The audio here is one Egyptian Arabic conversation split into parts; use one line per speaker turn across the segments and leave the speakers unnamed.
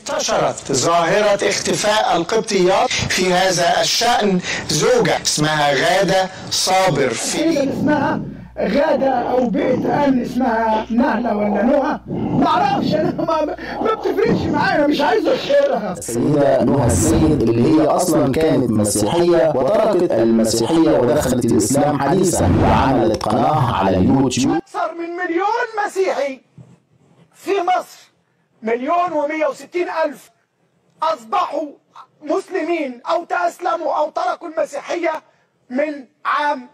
انتشرت ظاهرة اختفاء القبطيات في هذا الشأن زوجة اسمها غادة صابر في
اسمها غادة أو بيت أمن اسمها نهلة ولا نهى معرفش أنا ما, ما بتفرقش معايا مش عايز أشهرها
السيدة نهى السيد اللي هي أصلا كانت مسيحية وتركت المسيحية ودخلت الإسلام حديثا وعملت قناة على اليوتيوب
أكثر من مليون مسيحي في مصر مليون ومية وستين ألف أصبحوا مسلمين أو تأسلموا أو تركوا المسيحية من عام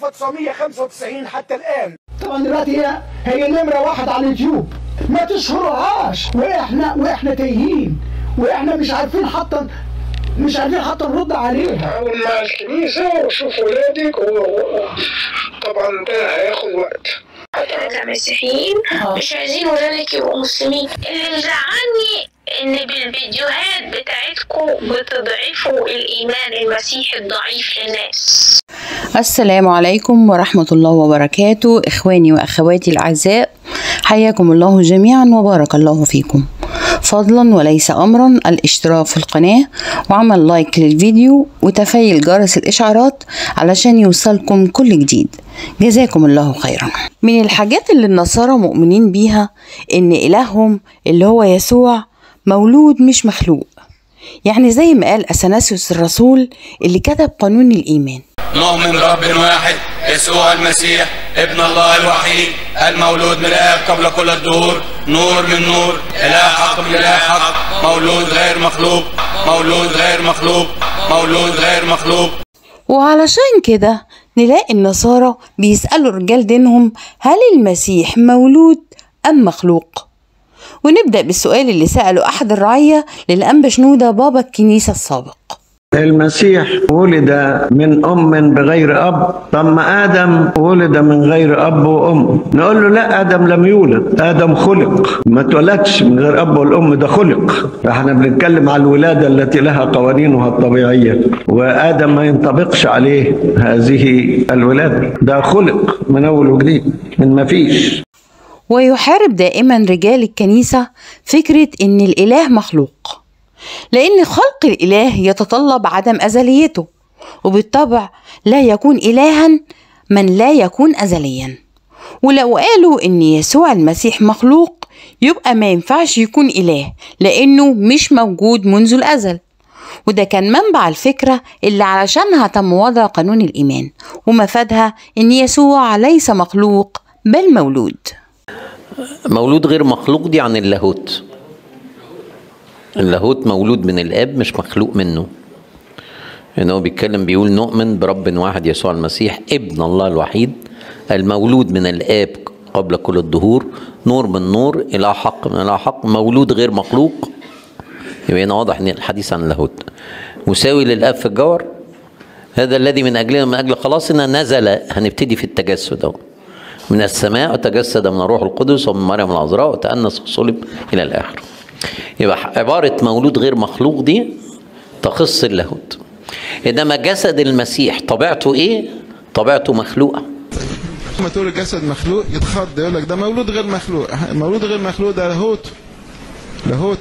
1995 حتى الآن طبعا دلوقتي هي هي نمرة واحد على اليوتيوب ما تشهرهاش واحنا واحنا تايهين واحنا مش عارفين حتى مش عارفين حتى نرد عليها
حاول مع الكنيسة وشوف ولادك وطبعا ده هياخد وقت
احنا كمسيحيين مش عايزين ولادك يبقوا مسلمين اللي زعلني ان بالفيديوهات بتاعتكم بتضعفوا الايمان المسيحي الضعيف للناس
السلام عليكم ورحمة الله وبركاته إخواني وأخواتي الأعزاء حياكم الله جميعا وبارك الله فيكم فضلا وليس أمرا الاشتراك في القناة وعمل لايك للفيديو وتفعيل جرس الإشعارات علشان يوصلكم كل جديد جزاكم الله خيرا من الحاجات اللي النصارى مؤمنين بيها إن إلههم اللي هو يسوع مولود مش مخلوق يعني زي ما قال أثناسيوس الرسول اللي كتب قانون الإيمان
نؤمن برب واحد يسوع المسيح ابن الله الوحيد المولود من الاب قبل كل الدهور نور من نور اله حق من اله حق مولود غير مخلوق مولود غير مخلوق مولود غير مخلوق
وعلشان كده نلاقي النصارى بيسألوا رجال دينهم هل المسيح مولود أم مخلوق؟ ونبدأ بالسؤال اللي سأله أحد الرعية للأنبا شنودة بابا الكنيسة السابق
المسيح ولد من أم بغير أب طب ما آدم ولد من غير أب وأم نقول له لا آدم لم يولد آدم خلق ما اتولدش من غير أب والأم ده خلق احنا بنتكلم على الولادة التي لها قوانينها الطبيعية وآدم ما ينطبقش عليه هذه الولادة ده خلق من أول وجديد من ما فيش
ويحارب دائما رجال الكنيسة فكرة إن الإله مخلوق لأن خلق الإله يتطلب عدم أزليته وبالطبع لا يكون إلها من لا يكون أزليا ولو قالوا إن يسوع المسيح مخلوق يبقى ما ينفعش يكون إله لأنه مش موجود منذ الأزل وده كان منبع الفكرة اللي علشانها تم وضع قانون الإيمان ومفادها إن يسوع ليس مخلوق بل مولود
مولود غير مخلوق دي عن اللاهوت اللاهوت مولود من الاب مش مخلوق منه يعني هو بيتكلم بيقول نؤمن برب واحد يسوع المسيح ابن الله الوحيد المولود من الاب قبل كل الدهور نور من نور الى حق من الى حق مولود غير مخلوق يبقى هنا واضح ان الحديث عن اللاهوت مساوي للاب في الجوهر هذا الذي من اجلنا من اجل خلاصنا نزل هنبتدي في التجسد اهو من السماء وتجسد من الروح القدس ومن مريم العذراء وتأنس وصلب الى الاخر يبقى عبارة مولود غير مخلوق دي تخص اللاهوت إنما جسد المسيح طبيعته إيه؟ طبيعته مخلوقة
لما تقول الجسد مخلوق يتخض يقول لك ده مولود غير مخلوق المولود غير مخلوق ده لاهوت لاهوت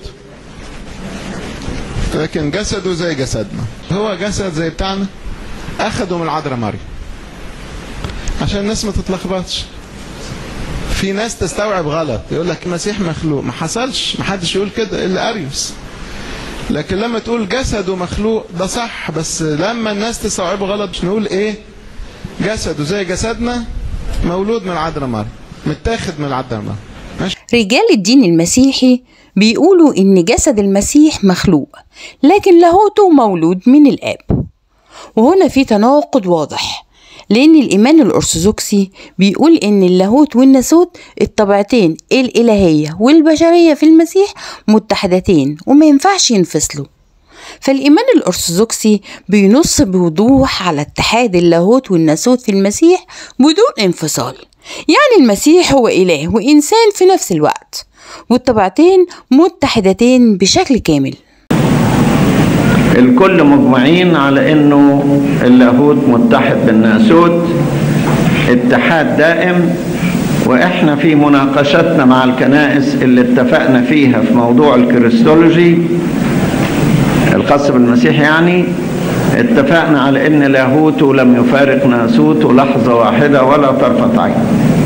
لكن جسده زي جسدنا هو جسد زي بتاعنا اخده من العذراء مريم عشان الناس ما تتلخبطش في ناس تستوعب غلط يقول لك المسيح مخلوق ما حصلش ما حدش يقول كده الا اريوس لكن لما تقول جسده مخلوق ده صح بس لما الناس تستوعبه غلط مش نقول ايه جسده زي جسدنا مولود من العذراء مريم متاخد من العذراء مريم ماشي
رجال الدين المسيحي بيقولوا إن جسد المسيح مخلوق لكن لاهوته مولود من الآب وهنا في تناقض واضح لأن الإيمان الأرثوذكسي بيقول إن اللاهوت والناسوت الطبيعتين الإلهية والبشرية في المسيح متحدتين وما ينفعش ينفصلوا فالإيمان الأرثوذكسي بينص بوضوح على اتحاد اللاهوت والناسوت في المسيح بدون انفصال يعني المسيح هو إله وإنسان في نفس الوقت والطبيعتين متحدتين بشكل كامل
الكل مجمعين على انه اللاهوت متحد بالناسوت اتحاد دائم واحنا في مناقشتنا مع الكنائس اللي اتفقنا فيها في موضوع الكريستولوجي الخاص بالمسيح يعني اتفقنا على ان لاهوته لم يفارق ناسوته لحظه واحده ولا طرفه عين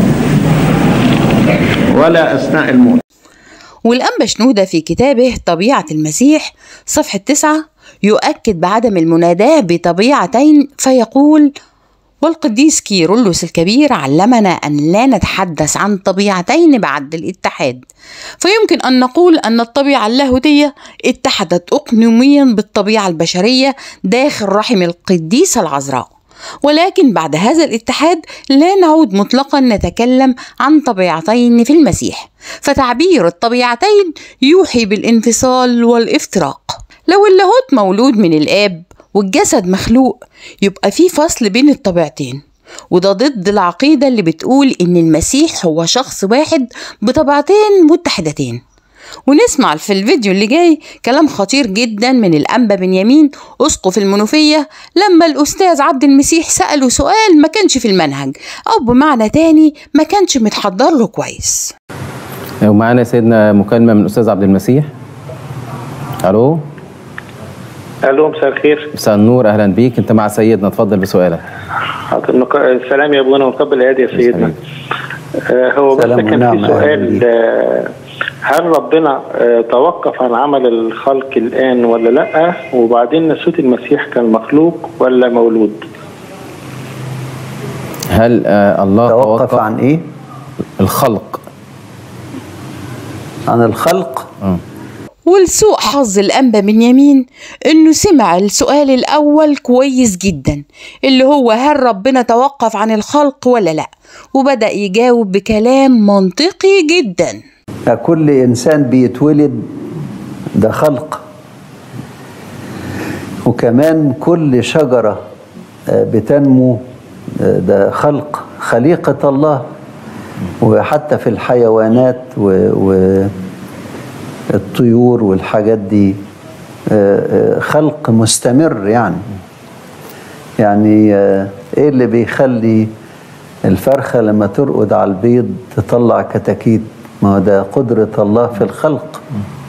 ولا اثناء الموت
والأنبا شنودة في كتابه طبيعة المسيح صفحة تسعة يؤكد بعدم المناداة بطبيعتين فيقول والقديس كيرلس الكبير علمنا أن لا نتحدث عن طبيعتين بعد الاتحاد فيمكن أن نقول أن الطبيعة اللاهوتية اتحدت أقنوميا بالطبيعة البشرية داخل رحم القديسة العذراء ولكن بعد هذا الاتحاد لا نعود مطلقا نتكلم عن طبيعتين في المسيح فتعبير الطبيعتين يوحي بالانفصال والافتراق لو اللاهوت مولود من الآب والجسد مخلوق يبقى في فصل بين الطبيعتين وده ضد العقيدة اللي بتقول إن المسيح هو شخص واحد بطبيعتين متحدتين ونسمع في الفيديو اللي جاي كلام خطير جدا من الأنبا بنيامين أسقف المنوفية لما الأستاذ عبد المسيح سأله سؤال ما كانش في المنهج أو بمعنى تاني ما كانش متحضر له كويس
ومعانا سيدنا مكالمة من الأستاذ عبد المسيح ألو
الو مساء الخير
مساء النور أهلا بيك أنت مع سيدنا اتفضل بسؤالك
حاضر مك- السلام يا ابونا وقبل العيد يا سيدنا آه، هو بس
سلام
كان
ونعم،
في
أهلا
سؤال آه، هل ربنا آه، توقف عن عمل الخلق الان ولا لا وبعدين نسوت المسيح كان مخلوق ولا مولود
هل آه الله
توقف عن إيه؟
الخلق
عن الخلق
ولسوء حظ الأنبا بنيامين إنه سمع السؤال الأول كويس جدا اللي هو هل ربنا توقف عن الخلق ولا لأ وبدأ يجاوب بكلام منطقي جدا
كل إنسان بيتولد ده خلق وكمان كل شجرة آه، بتنمو آه، ده خلق خليقة الله وحتى في الحيوانات والطيور والحاجات دي آه، آه، خلق مستمر يعني يعني آه، ايه اللي بيخلي الفرخة لما ترقد على البيض تطلع كتاكيت ما هو ده قدرة الله في الخلق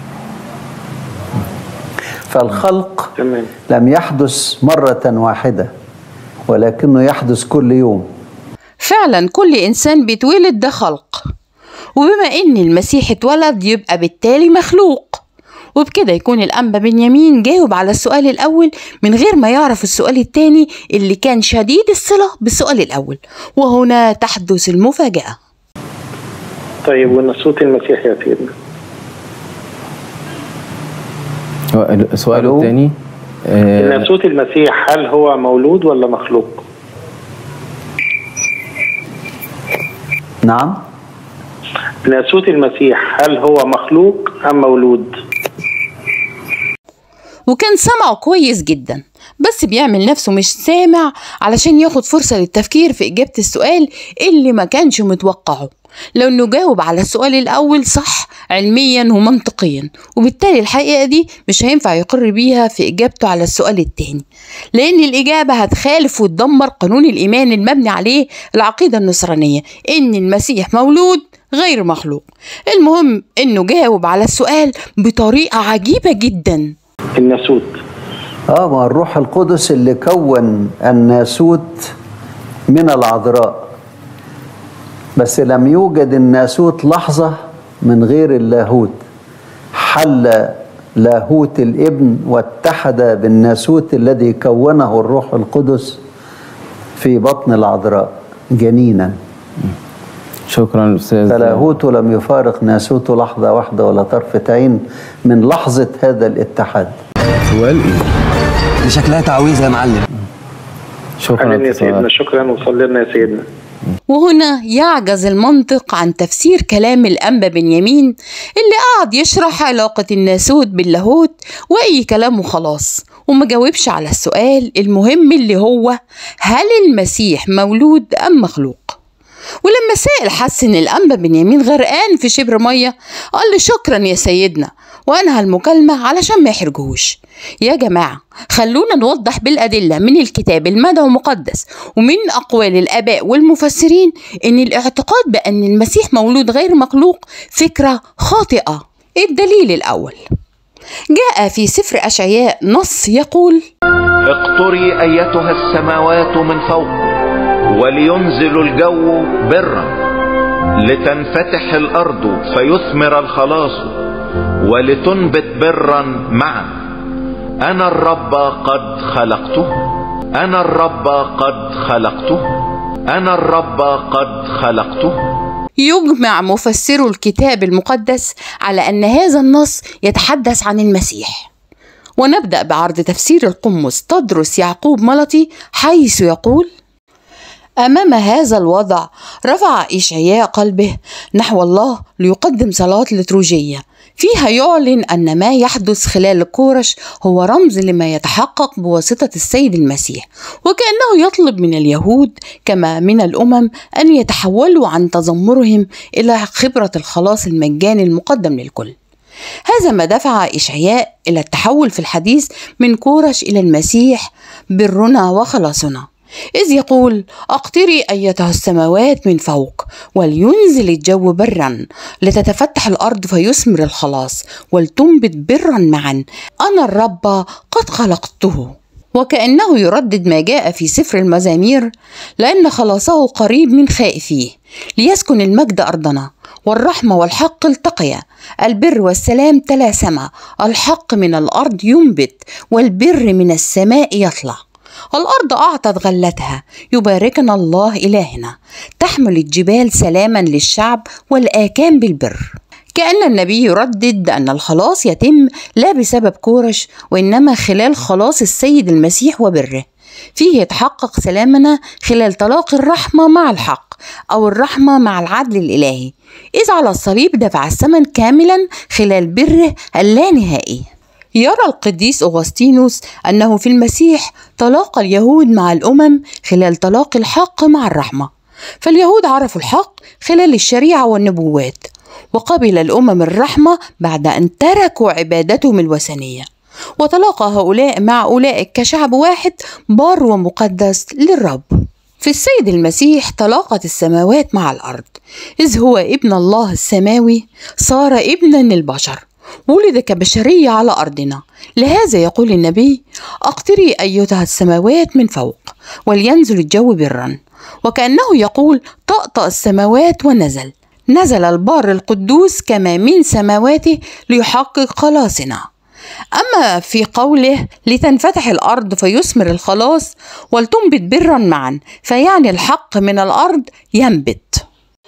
فالخلق
تمام
لم يحدث مرة واحدة ولكنه يحدث كل يوم
فعلا كل إنسان بيتولد ده خلق وبما إن المسيح اتولد يبقى بالتالي مخلوق وبكده يكون الأنبا بنيامين جاوب على السؤال الأول من غير ما يعرف السؤال التاني اللي كان شديد الصلة بالسؤال الأول وهنا تحدث المفاجأة
طيب ونسوت المسيح يا سيدنا
سؤاله الثاني آه
نسوت المسيح هل هو مولود ولا مخلوق
نعم
ناسوت المسيح هل هو مخلوق ام مولود
وكان سمعه كويس جدا بس بيعمل نفسه مش سامع علشان ياخد فرصة للتفكير في إجابة السؤال اللي ما كانش متوقعه لو انه جاوب على السؤال الاول صح علميا ومنطقيا وبالتالي الحقيقه دي مش هينفع يقر بيها في اجابته على السؤال التاني لان الاجابه هتخالف وتدمر قانون الايمان المبني عليه العقيده النصرانيه ان المسيح مولود غير مخلوق المهم انه جاوب على السؤال بطريقه عجيبه جدا
الناسوت
اه ما الروح القدس اللي كون الناسوت من العذراء بس لم يوجد الناسوت لحظة من غير اللاهوت حل لاهوت الابن واتحد بالناسوت الذي كونه الروح القدس في بطن العذراء جنينا
شكرا استاذ
فلاهوته لم يفارق ناسوته لحظة واحدة ولا طرفة عين من لحظة هذا الاتحاد
سؤال ايه؟
دي شكلها تعويذه يا معلم
شكرا
يا سيدنا شكرا وصلي لنا يا سيدنا
وهنا يعجز المنطق عن تفسير كلام الأنبا بنيامين اللي قعد يشرح علاقة الناسوت باللاهوت وأي كلام وخلاص وما جاوبش على السؤال المهم اللي هو هل المسيح مولود أم مخلوق ولما سائل حس ان الانبا بنيامين غرقان في شبر ميه قال له شكرا يا سيدنا وانهى المكالمه علشان ما يحرجهوش يا جماعة خلونا نوضح بالأدلة من الكتاب المدى المقدس ومن أقوال الآباء والمفسرين إن الاعتقاد بأن المسيح مولود غير مخلوق فكرة خاطئة الدليل الأول جاء في سفر أشعياء نص يقول
اقطري ايتها السماوات من فوق ولينزل الجو برا لتنفتح الارض فيثمر الخلاص ولتنبت برا معا انا الرب قد خلقته انا الرب قد خلقته انا الرب قد خلقته
يجمع مفسرو الكتاب المقدس على أن هذا النص يتحدث عن المسيح ونبدأ بعرض تفسير القمص تدرس يعقوب ملطي حيث يقول أمام هذا الوضع رفع إشعياء قلبه نحو الله ليقدم صلاة لتروجية فيها يعلن أن ما يحدث خلال كورش هو رمز لما يتحقق بواسطة السيد المسيح وكأنه يطلب من اليهود كما من الأمم أن يتحولوا عن تذمرهم إلى خبرة الخلاص المجاني المقدم للكل هذا ما دفع إشعياء إلى التحول في الحديث من كورش إلى المسيح برنا وخلاصنا إذ يقول أقطري أيتها السماوات من فوق ولينزل الجو برا لتتفتح الأرض فيثمر الخلاص ولتنبت برا معا أنا الرب قد خلقته وكأنه يردد ما جاء في سفر المزامير لأن خلاصه قريب من خائفيه ليسكن المجد أرضنا والرحمة والحق التقيا البر والسلام تلاسما الحق من الأرض ينبت والبر من السماء يطلع الأرض أعطت غلتها يباركنا الله إلهنا تحمل الجبال سلاما للشعب والآكام بالبر كأن النبي يردد أن الخلاص يتم لا بسبب كورش وإنما خلال خلاص السيد المسيح وبره فيه يتحقق سلامنا خلال تلاقي الرحمة مع الحق أو الرحمة مع العدل الإلهي إذ على الصليب دفع الثمن كاملا خلال بره اللانهائي يرى القديس أغسطينوس أنه في المسيح تلاقى اليهود مع الأمم خلال تلاقي الحق مع الرحمة فاليهود عرفوا الحق خلال الشريعة والنبوات وقبل الأمم الرحمة بعد أن تركوا عبادتهم الوثنية وتلاقى هؤلاء مع أولئك كشعب واحد بار ومقدس للرب في السيد المسيح تلاقت السماوات مع الأرض إذ هو ابن الله السماوي صار ابنا للبشر ولد كبشرية على أرضنا لهذا يقول النبي أقتري أيتها السماوات من فوق ولينزل الجو برا وكأنه يقول طأطأ السماوات ونزل نزل البار القدوس كما من سماواته ليحقق خلاصنا أما في قوله لتنفتح الأرض فيثمر الخلاص ولتنبت برا معا فيعني الحق من الأرض ينبت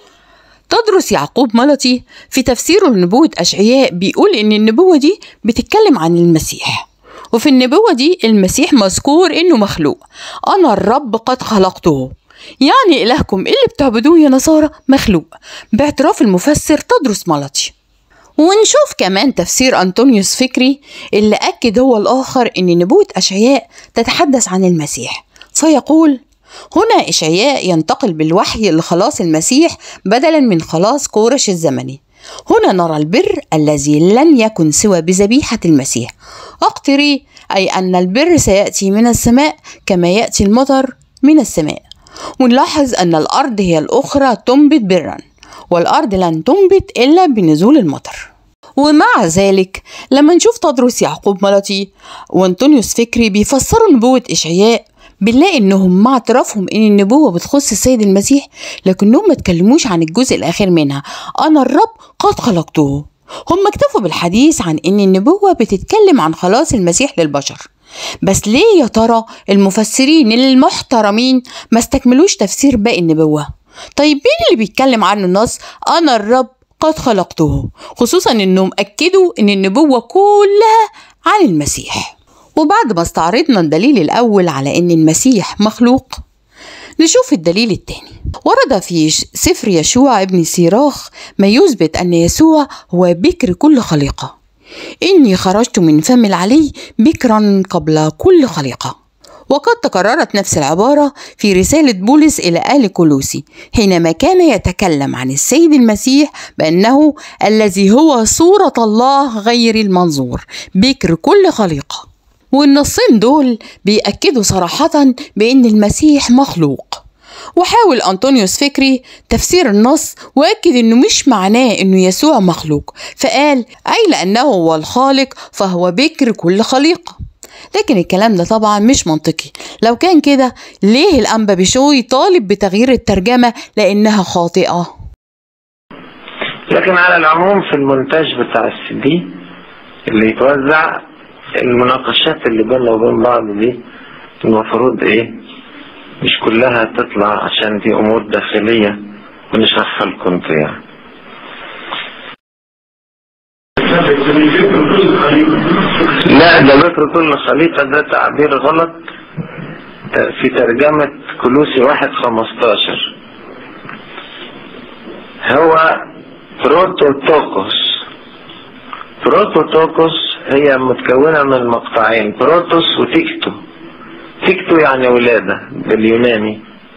تدرس يعقوب ملطي في تفسيره لنبوة أشعياء بيقول إن النبوة دي بتتكلم عن المسيح وفي النبوة دي المسيح مذكور إنه مخلوق أنا الرب قد خلقته يعني إلهكم اللي بتعبدوه يا نصارى مخلوق باعتراف المفسر تدرس ملطي ونشوف كمان تفسير أنطونيوس فكري اللي أكد هو الآخر إن نبوة أشعياء تتحدث عن المسيح فيقول هنا إشعياء ينتقل بالوحي لخلاص المسيح بدلا من خلاص كورش الزمني هنا نرى البر الذي لن يكن سوى بذبيحة المسيح أقتري أي أن البر سيأتي من السماء كما يأتي المطر من السماء ونلاحظ أن الأرض هي الأخرى تنبت برا والأرض لن تنبت إلا بنزول المطر ومع ذلك لما نشوف تدرس يعقوب ملطي وانطونيوس فكري بيفسروا نبوة إشعياء بنلاقي انهم مع اعترافهم ان النبوه بتخص السيد المسيح لكنهم ما اتكلموش عن الجزء الاخير منها انا الرب قد خلقته هم اكتفوا بالحديث عن ان النبوه بتتكلم عن خلاص المسيح للبشر بس ليه يا ترى المفسرين المحترمين ما استكملوش تفسير باقي النبوه طيب مين اللي بيتكلم عنه النص انا الرب قد خلقته خصوصا انهم اكدوا ان النبوه كلها عن المسيح وبعد ما استعرضنا الدليل الأول على أن المسيح مخلوق نشوف الدليل الثاني ورد في سفر يشوع ابن سيراخ ما يثبت أن يسوع هو بكر كل خليقة إني خرجت من فم العلي بكرا قبل كل خليقة وقد تكررت نفس العبارة في رسالة بولس إلى آل كولوسي حينما كان يتكلم عن السيد المسيح بأنه الذي هو صورة الله غير المنظور بكر كل خليقة والنصين دول بيأكدوا صراحة بأن المسيح مخلوق وحاول أنطونيوس فكري تفسير النص وأكد أنه مش معناه أنه يسوع مخلوق فقال أي لأنه هو الخالق فهو بكر كل خليقة لكن الكلام ده طبعا مش منطقي لو كان كده ليه الأنبا بشوي طالب بتغيير الترجمة لأنها خاطئة
لكن على العموم في المونتاج بتاع السي دي اللي يتوزع المناقشات اللي بيننا وبين بعض دي المفروض ايه مش كلها تطلع عشان دي امور داخلية بنشرحها لكم انتوا يعني لا ده ذكر كل خليقة ده تعبير غلط في ترجمة كلوسي واحد خمستاشر هو بروتوتوكوس بروتوتوكوس هي متكونة من مقطعين بروتوس وتيكتو تيكتو يعني ولادة باليوناني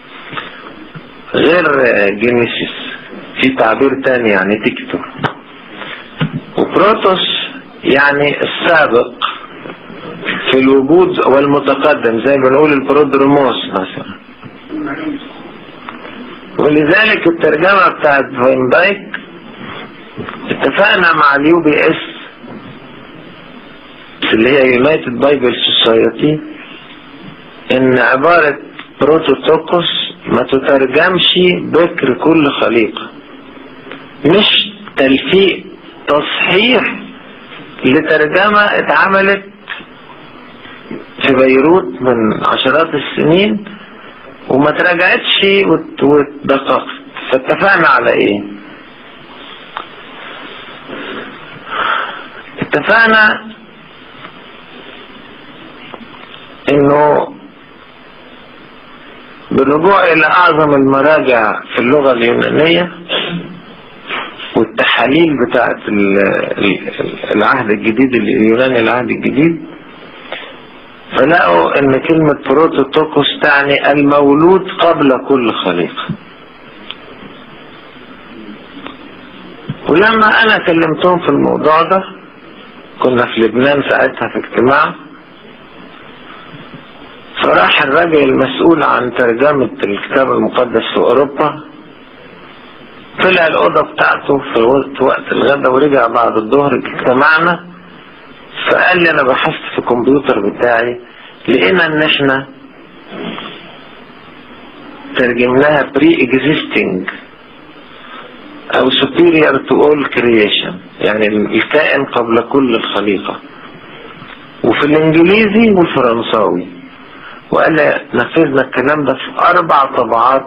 غير جينيسيس في تعبير تاني يعني تيكتو وبروتوس يعني السابق في الوجود والمتقدم زي ما بنقول البرودروموس مثلا ولذلك الترجمة بتاعت فاين دايك اتفقنا مع اليو بي اس اللي هي يونايتد بايبل سوسايتي ان عبارة بروتوتوكوس ما تترجمش بكر كل خليقة مش تلفيق تصحيح لترجمة اتعملت في بيروت من عشرات السنين وما تراجعتش واتدققت فاتفقنا على ايه اتفقنا انه بالرجوع الى اعظم المراجع في اللغة اليونانية والتحاليل بتاعت العهد الجديد اليوناني العهد الجديد فلقوا ان كلمة بروتوتوكوس تعني المولود قبل كل خليقة ولما انا كلمتهم في الموضوع ده كنا في لبنان ساعتها في اجتماع فراح الراجل المسؤول عن ترجمة الكتاب المقدس في اوروبا طلع الأوضة بتاعته في وقت الغداء ورجع بعد الظهر اجتمعنا فقال لي أنا بحثت في الكمبيوتر بتاعي لقينا إن إحنا ترجمناها بري اكزيستنج أو superior to all creation يعني الكائن قبل كل الخليقة وفي الإنجليزي والفرنساوي وقال لي نفذنا الكلام ده في أربع طبعات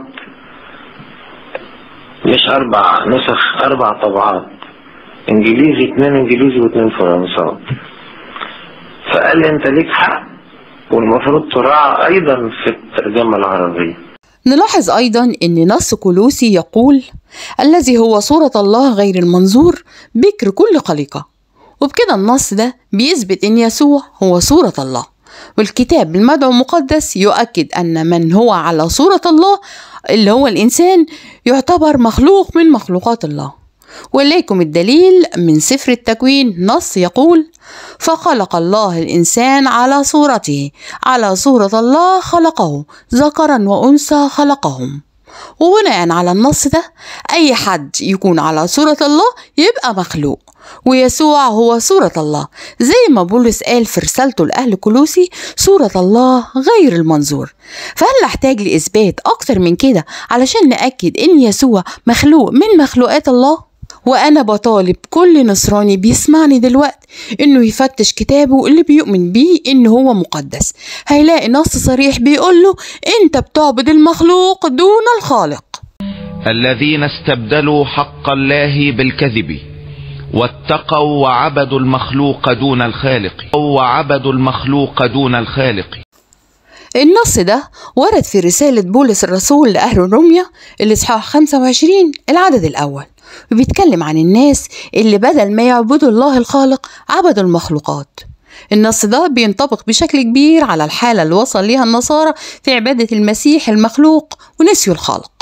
مش أربع نسخ أربع طبعات إنجليزي اتنين إنجليزي واتنين فرنساوي فقال لي أنت ليك حق والمفروض تراعى أيضا في الترجمة العربية
نلاحظ أيضا أن نص كلوسي يقول الذي هو صورة الله غير المنظور بكر كل خليقة وبكده النص ده بيثبت أن يسوع هو صورة الله والكتاب المدعو المقدس يؤكد أن من هو على صورة الله اللي هو الإنسان يعتبر مخلوق من مخلوقات الله وليكم الدليل من سفر التكوين نص يقول فخلق الله الإنسان على صورته على صورة الله خلقه ذكرا وأنثى خلقهم وبناء على النص ده أي حد يكون على صورة الله يبقى مخلوق ويسوع هو صورة الله زي ما بولس قال في رسالته لأهل كلوسي صورة الله غير المنظور فهل نحتاج لإثبات أكتر من كده علشان نأكد إن يسوع مخلوق من مخلوقات الله؟ وأنا بطالب كل نصراني بيسمعني دلوقت إنه يفتش كتابه اللي بيؤمن بيه إن هو مقدس هيلاقي نص صريح بيقوله أنت بتعبد المخلوق دون الخالق
الذين استبدلوا حق الله بالكذب واتقوا وعبدوا المخلوق دون الخالق وعبدوا المخلوق دون الخالق
النص ده ورد في رسالة بولس الرسول لأهل روميا الإصحاح 25 العدد الأول وبيتكلم عن الناس اللي بدل ما يعبدوا الله الخالق عبدوا المخلوقات النص ده بينطبق بشكل كبير على الحالة اللي وصل ليها النصارى في عبادة المسيح المخلوق ونسيوا الخالق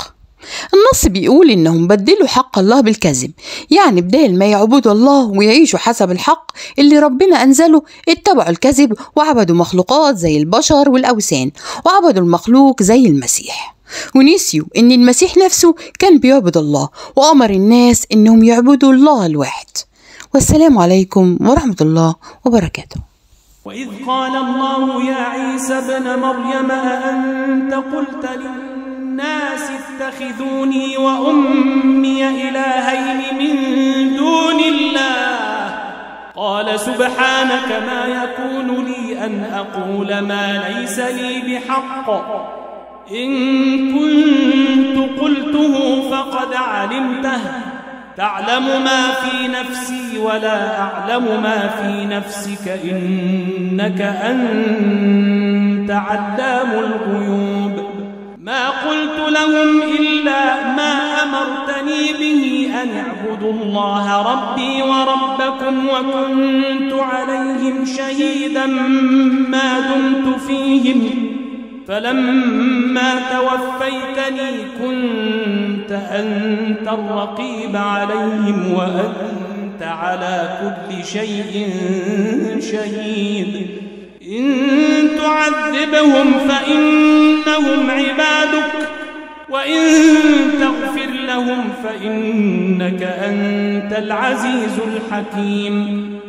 النص بيقول إنهم بدلوا حق الله بالكذب يعني بدال ما يعبدوا الله ويعيشوا حسب الحق اللي ربنا أنزله اتبعوا الكذب وعبدوا مخلوقات زي البشر والأوثان وعبدوا المخلوق زي المسيح ونسيوا إن المسيح نفسه كان بيعبد الله وأمر الناس إنهم يعبدوا الله الواحد والسلام عليكم ورحمة الله وبركاته
وإذ قال الله يا عيسى ابن مريم أأنت قلت للناس اتخذوني وأمي إلهين من دون الله قال سبحانك ما يكون لي أن أقول ما ليس لي بحق إن كنت قلته فقد علمته تعلم ما في نفسي ولا أعلم ما في نفسك إنك أنت علام الغيوب ما قلت لهم إلا ما أمرتني به أن اعبدوا الله ربي وربكم وكنت عليهم شهيدا ما دمت فيهم فلما توفيتني كنت أنت الرقيب عليهم وأنت على كل شيء شهيد إن تعذبهم فإنهم عبادك وإن تغفر لهم فإنك أنت العزيز الحكيم